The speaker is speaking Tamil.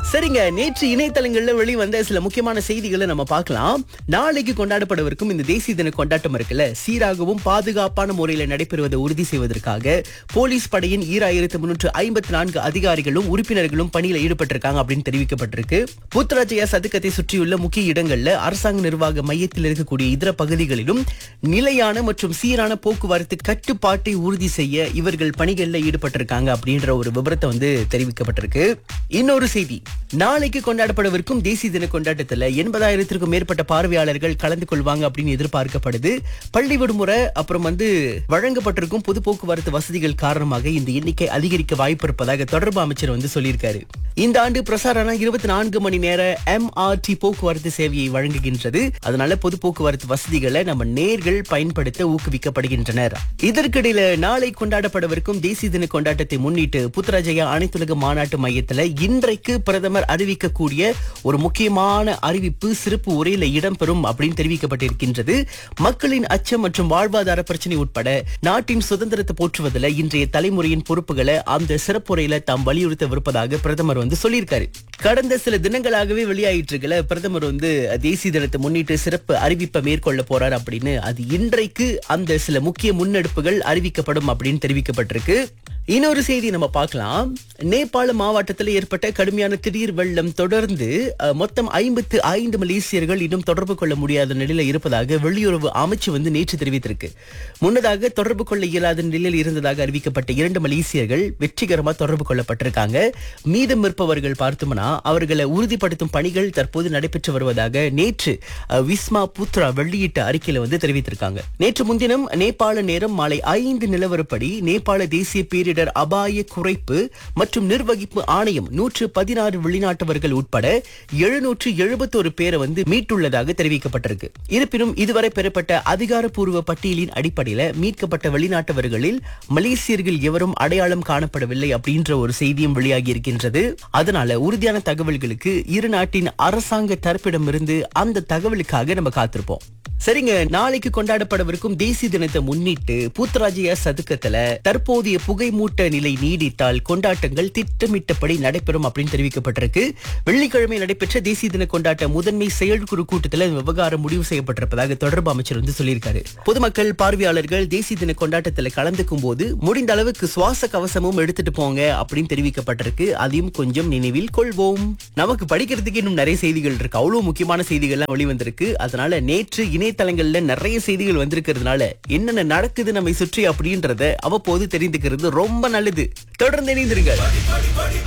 சரிங்க நேற்று இணையதளங்கள்ல வெளிவந்த சில முக்கியமான செய்திகளை நம்ம பார்க்கலாம் நாளைக்கு கொண்டாடப்படவிருக்கும் இந்த தேசிய தின கொண்டாட்டம் இருக்குல்ல சீராகவும் பாதுகாப்பான முறையில நடைபெறுவதை உறுதி செய்வதற்காக போலீஸ் படையின் ஈராயிரத்து முன்னூற்று ஐம்பத்தி நான்கு அதிகாரிகளும் உறுப்பினர்களும் பணியில ஈடுபட்டிருக்காங்க அப்படின்னு தெரிவிக்கப்பட்டிருக்கு புத்ராஜயா சதுக்கத்தை சுற்றியுள்ள முக்கிய இடங்கள்ல அரசாங்க நிர்வாக மையத்தில் இருக்கக்கூடிய இதர பகுதிகளிலும் நிலையான மற்றும் சீரான போக்குவரத்து கட்டுப்பாட்டை உறுதி செய்ய இவர்கள் பணிகளில் ஈடுபட்டிருக்காங்க அப்படின்ற ஒரு விவரத்தை வந்து தெரிவிக்கப்பட்டிருக்கு இன்னொரு செய்தி நாளைக்கு கொண்டாடப்படவிருக்கும் தேசிய தின கொண்டாட்டத்துல எண்பதாயிரத்திற்கும் மேற்பட்ட பார்வையாளர்கள் கலந்து கொள்வாங்க அப்படின்னு எதிர்பார்க்கப்படுது பள்ளி விடுமுறை அப்புறம் வந்து வழங்கப்பட்டிருக்கும் பொது போக்குவரத்து வசதிகள் காரணமாக இந்த எண்ணிக்கை அதிகரிக்க வாய்ப்பு இருப்பதாக தொடர்பு அமைச்சர் வந்து சொல்லியிருக்காரு இந்த ஆண்டு பிரசாரணா இருபத்தி நான்கு மணி நேர எம்ஆர்டி போக்குவரத்து சேவையை வழங்குகின்றது அதனால பொது போக்குவரத்து வசதிகளை நம்ம நேர்கள் பயன்படுத்த ஊக்குவிக்கப்படுகின்றனர் இதற்கிடையில நாளை கொண்டாடப்படவிருக்கும் தேசிய தின கொண்டாட்டத்தை முன்னிட்டு புத்ராஜயா அனைத்துலக மாநாட்டு மையத்துல இன்றைக்கு பிரதமர் அறிவிக்கக்கூடிய ஒரு முக்கியமான அறிவிப்பு சிறப்பு உரையில இடம்பெறும் அப்படின்னு தெரிவிக்கப்பட்டிருக்கின்றது மக்களின் அச்சம் மற்றும் வாழ்வாதார பிரச்சனை உட்பட நாட்டின் சுதந்திரத்தை போற்றுவதில் இன்றைய தலைமுறையின் பொறுப்புகளை அந்த சிறப்புரையில தாம் வலியுறுத்தவிருப்பதாக பிரதமர் வந்து சொல்லியிருக்காரு கடந்த சில தினங்களாகவே வெளியாயிட்டு இருக்கல பிரதமர் வந்து தேசிய தினத்தை முன்னிட்டு சிறப்பு அறிவிப்பை மேற்கொள்ள போறார் அப்படின்னு அது இன்றைக்கு அந்த சில முக்கிய முன்னெடுப்புகள் அறிவிக்கப்படும் அப்படின்னு தெரிவிக்கப்பட்டிருக்கு இன்னொரு செய்தி நம்ம பார்க்கலாம் நேபாள மாவட்டத்தில் ஏற்பட்ட கடுமையான திடீர் வெள்ளம் தொடர்ந்து அஹ், மொத்தம் ஐம்பத்து ஐந்து மலேசியர்கள் இன்னும் தொடர்பு கொள்ள முடியாத நிலையில இருப்பதாக வெளியுறவு அமைச்சு வந்து நேற்று தெரிவித்திருக்கு முன்னதாக தொடர்பு கொள்ள இயலாத நிலையில் இருந்ததாக அறிவிக்கப்பட்ட இரண்டு மலேசியர்கள் வெற்றிகரமா தொடர்பு கொள்ளப்பட்டிருக்காங்க மீதம் இருப்பவர்கள் பார்த்தோம்னா அவர்களை உறுதிப்படுத்தும் பணிகள் தற்போது நடைபெற்று வருவதாக நேற்று அஹ், விஸ்மா புத்ரா வெளியிட்ட அறிக்கையில வந்து தெரிவித்திருக்காங்க நேற்று முன்தினம் நேபாள நேரம் மாலை ஐந்து நிலவரப்படி நேபாள தேசிய பேரிடர் அபாய குறைப்பு மற்றும் நிர்வகிப்பு ஆணையம் நூற்று பதினாறு வெளிநாட்டவர்கள் உட்பட எழுநூற்று எழுபத்தோரு பேரை வந்து மீட்டுள்ளதாக தெரிவிக்கப்பட்டிருக்கு இருப்பினும் இதுவரை பெறப்பட்ட அதிகாரப்பூர்வ பட்டியலின் அடிப்படையில மீட்கப்பட்ட வெளிநாட்டவர்களில் மலேசியர்கள் எவரும் அடையாளம் காணப்படவில்லை அப்படின்ற ஒரு செய்தியும் வெளியாகி இருக்கின்றது அதனால உறுதியான தகவல்களுக்கு இரு நாட்டின் அரசாங்க தரப்பிடமிருந்து அந்த தகவலுக்காக நம்ம காத்திருப்போம் சரிங்க நாளைக்கு கொண்டாடப்படவிருக்கும் தேசிய தினத்தை முன்னிட்டு பூத்தராஜயா சதுக்கத்துல தற்போதைய புகைமூட்ட நிலை நீடித்தால் கொண்டாட்டங்கள் திட்டமிட்டபடி நடைபெறும் அப்படின்னு தெரிவிக்கப்பட்டிருக்கு வெள்ளிக்கிழமை நடைபெற்ற தேசிய தின கொண்டாட்ட முதன்மை செயற்குழு கூட்டத்தில் இந்த விவகாரம் முடிவு செய்யப்பட்டிருப்பதாக தொடர்பு அமைச்சர் வந்து சொல்லியிருக்காரு பொதுமக்கள் பார்வையாளர்கள் தேசிய தின கொண்டாட்டத்துல கலந்துக்கும் போது முடிந்த அளவுக்கு சுவாச கவசமும் எடுத்துட்டு போங்க அப்படின்னு தெரிவிக்கப்பட்டிருக்கு அதையும் கொஞ்சம் நினைவில் கொள்வோம் நமக்கு படிக்கிறதுக்கு இன்னும் நிறைய செய்திகள் இருக்கு அவ்வளவு முக்கியமான செய்திகள்லாம் வெளிவந்திருக்கு அதனால நேற்று இணையதளங்கள்ல நிறைய செய்திகள் வந்திருக்கிறதுனால என்னென்ன நடக்குது நம்மை சுற்றி அப்படின்றத அவ்வப்போது தெரிந்துக்கிறது ரொம்ப நல்லது தொடர்ந்து இணைந்திருங்க